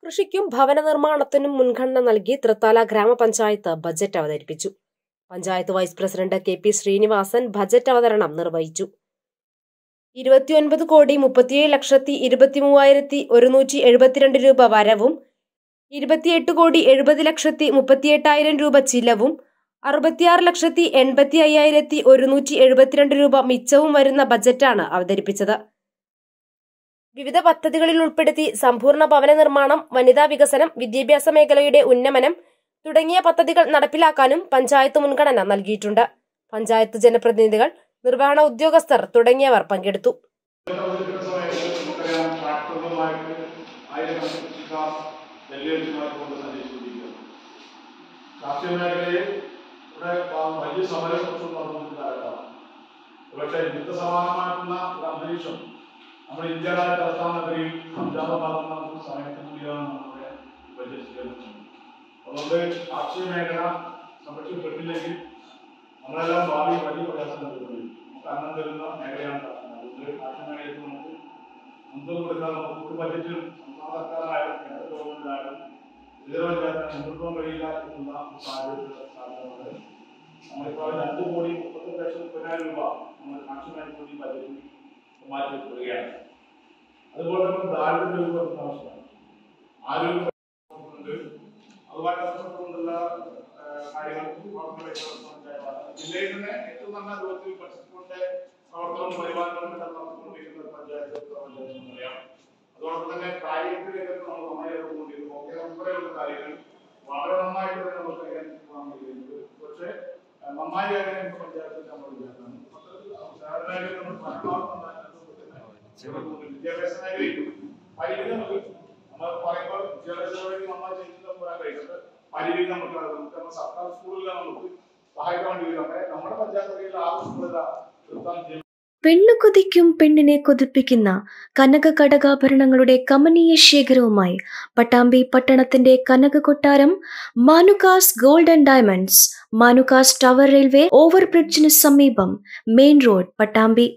കൃഷിക്കും ഭവന നിർമ്മാണത്തിനും മുൻഗണന നൽകി തൃത്താല ഗ്രാമപഞ്ചായത്ത് ബജറ്റ് അവതരിപ്പിച്ചു panchayat vice president K P Srinivasan budget അവതരണം നിർവഹിച്ചു ഇരുപത്തിയൊൻപത് കോടി മുപ്പത്തിയേഴ് ലക്ഷത്തി ഇരുപത്തി മൂവായിരത്തി ഒരുന്നൂറ്റി എഴുപത്തിരണ്ട് രൂപ വരവും ഇരുപത്തിയെട്ട് കോടി എഴുപത് ലക്ഷത്തി മുപ്പത്തിയെട്ടായിരം രൂപ ചിലവും അറുപത്തിയാറ് ലക്ഷത്തി എൺപത്തി അയ്യായിരത്തി ഒരുന്നൂറ്റി എഴുപത്തിരണ്ട് രൂപ മിച്ചവും വരുന്ന ബജറ്റാണ് അവതരിപ്പിച്ചത് വിവിധ പദ്ധതികളിൽ ഉൾപ്പെടുത്തി സമ്പൂർണ്ണ ഭവന നിർമ്മാണം വനിതാ വികസനം വിദ്യാഭ്യാസ മേഖലയുടെ ഉന്നമനം തുടങ്ങിയ പദ്ധതികൾ നടപ്പിലാക്കാനും പഞ്ചായത്ത് മുൻഗണന നൽകിയിട്ടുണ്ട് പഞ്ചായത്ത് ജനപ്രതിനിധികൾ നിർവഹണ ഉദ്യോഗസ്ഥർ തുടങ്ങിയവർ പങ്കെടുത്തു അവതരിപ്പിക്കുന്ന സമയത്ത് നമുക്കറിയാം ട്രാക്ടറുകളുമായിട്ട് ആയിരക്കണക്കിന് കൃഷിക്കാർ നെല്ലേറ്റുമായിട്ട് കൊണ്ട് സഞ്ചരിച്ചുകൊണ്ടിരിക്കുന്നു കാർഷിക മേഖലയിൽ ഇവിടെ വ- വലിയ സമരം കുറച്ചും നടന്നുകൊണ്ടിരുന്ന കാലത്താണ് പക്ഷേ യുദ്ധസമാനമായിട്ടുള്ള ഒരു അന്തരീക്ഷം നമ്മുടെ ഇന്ത്യയുടെ തലസ്ഥാന നഗരിയിൽ പഞ്ചാബാദ് നടക്കുന്ന സമയത്ത് കൂടിയാണ് നമ്മുടെ ബജറ്റ് സ്വീകരിച്ചത് അതുകൊണ്ട് കാർഷിക മേഖല സംരക്ഷിക്കപ്പെട്ടില്ലെങ്കിൽ നമ്മളെല്ലാം ഭാവി വലിയ പ്രയാസം നേരിടുകയും നമുക്ക് അന്നം തരുന്ന മേഖലയാണ് കാർഷിക മേഖല. അതുകൊണ്ട് കാർഷിക മേഖലയ്ക്ക് നമുക്ക് മുൻതൂക്കം കൊടുക്കാൻ നമുക്ക് ഒരു ബജറ്റിലും സംസ്ഥാന സർക്കാരായാലും കേന്ദ്ര ഗവൺമെന്റായാലും ഇതര പഞ്ചായത്തിന് മുൻപോട്ട് കഴിയില്ല എന്നുള്ള ഒരു സാഹചര്യത്തിൽ സാധ്യതയുണ്ട് നമ്മളിപ്പോൾ രണ്ട് കോടി മുപ്പത്തെട്ട് ലക്ഷം മുപ്പതിനായിരം രൂപ നമ്മൾ കാർഷിക മേഖലയ്ക്ക് വേണ്ടി ബജറ്റിൽ മാറ്റി വെക്കുകയാണ് അതുപോലെ തന്നെ ദാരിദ്ര്യ രൂപ ആവശ്യമാണ് ആരോഗ്യ ഉണ്ട് അതുമായി ബന്ധപ്പെട്ടുകൊണ്ടുള്ള ഏഹ്, കാര്യങ്ങൾ പ്രവർത്തനങ്ങൾ ജില്ലയിൽ തന്നെ ഏറ്റവും നല്ല രൂപത്തിൽ പച്ചപ്പുണ്ട് പ്രവർത്തനവും പരിപാലനവും നടത്തിക്കൊണ്ടിരിക്കുന്ന ഒരു പഞ്ചായത്ത് പഞ്ചായത്ത് അറിയാം അതോടൊപ്പം തന്നെ കാര്യത്തിലേക്ക് നമ്മൾ നന്നായി ഇടപെട്ടുകൊണ്ടിരിക്കുന്നു ഒക്കെ ഉൾപ്പെടെയുള്ള കാര്യങ്ങൾ വളരെ നന്നായിട്ട് തന്നെ നമുക്ക് കൈകാര്യം ചെയ്യാൻ കഴിയുന്നത് പക്ഷേ ഏഹ്, നന്നായി കൈകാര്യം പഞ്ചായത്തിൽ നമ്മൾ വിചാരിക്കണം മൊത്തത്തിൽ സാധാരണയായി നമ്മൾ പരമാവധി നന്നായി ചെയ്തുകൊണ്ടിരിക്കുന്നു. വിദ്യാഭ്യാസ മേഖലയിൽ പരിമിതമുണ്ട് നമ്മൾ പറയുമ്പോൾ വിദ്യാഭ്യാസ മേഖലയിൽ നന്നായി ചെയ്യുന്നത് പറയാൻ കഴിയുന്നത് പരിമിതി നമുക്ക് നമുക്ക് നമ്മുടെ സർക്കാർ സ്കൂളുകളിൽ നമുക്ക് സഹായിക്കാൻ വേണ്ടി നമ്മുടെ നമ്മുടെ പഞ്ചായത്തുകളിൽ ആ സ്കൂളിൽ നിർത്താൻ ചെയ്യുന്നത് പെണ്ണു കൊതിക്കും പെണ്ണിനെ കൊതിപ്പിക്കുന്ന കനക കടകാഭരണങ്ങളുടെ കമനീയ ശേഖരവുമായി പട്ടാമ്പി പട്ടണത്തിന്റെ കനക കൊട്ടാരം Manukas gold and diamonds Manukas tower railway ഓവർബ്രിഡ്ജിന് സമീപം മെയിൻ റോഡ് പട്ടാമ്പി